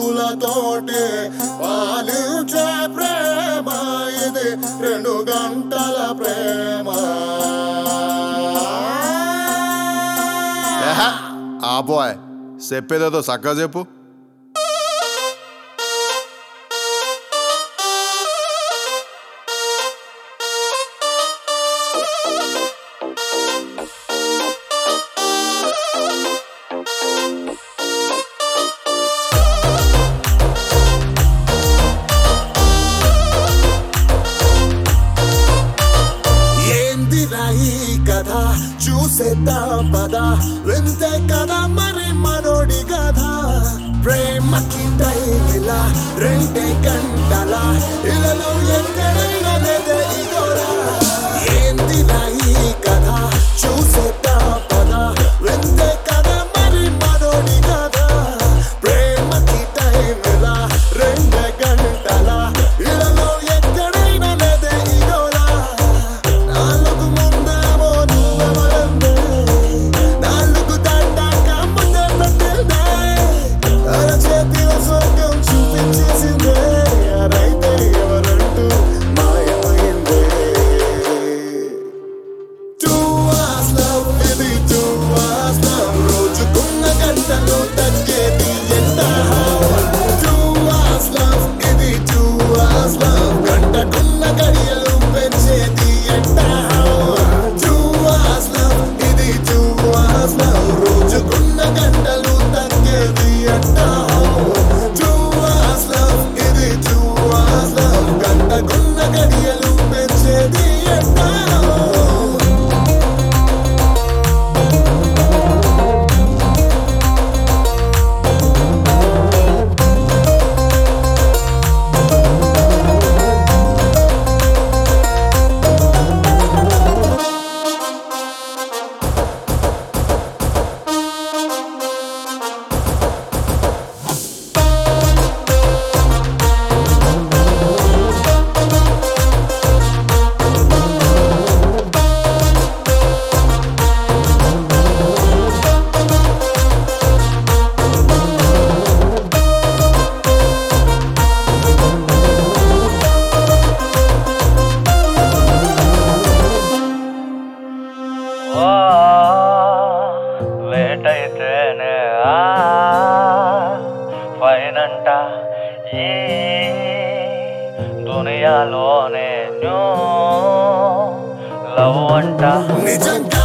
చూపులతోటి పాలించే ప్రేమ ఇది రెండు గంటల ప్రేమ ఆపోయ్ చెప్పేదేదో చక్కగా చెప్పు ఏందిరా ఈ కథ చూసేద్దాం పద వింతే కదా మరి మనోడి కథ ప్రేమకి టైమిలా రెండే గంటల ఇళ్ళలో ఎక్కడైనా లేదే ఇదోరా ఏందిరా ఈ కథ చూసేద్దాం పద వింతే కదా మరి మనోడి కథ ప్రేమకి టైమిలా రెండే గంటల ఇళ్ళలో ఎక్కడైనా లేదే ఇదోరా నాలుగు ముందేమో నువ్వెవరందే నాలుగు దాటాక ముందే పెట్టిందే అర చేతిలో స్వర్గం చూపించేసిందే అరైతే ఎవరంటూ మాయమైందే టూ అవర్స్ లవ్ ఇది టూ అవర్స్ లవ్ రోజుకున్న గంటలు తగ్గేది ఎంత టూ అవర్స్ లవ్ ఇది టూ అవర్స్ లవ్ గంటకున్న గడియలు పెంచేది ఎంత టూ అవర్స్ లవ్ ఇది టూ అవర్స్ లవ్ రోజుకున్న గంటలు తగ్గేది ఎంత టూ అవర్స్ లవ్ ఇది టూ అవర్స్ లవ్ గంటకున్న గడియలు పెంచేది ఎంత ఓ లేటైతేనే ఆ పైనంట ఈ దునియాలోనే న్యూ లవ్ అంట నిజంగా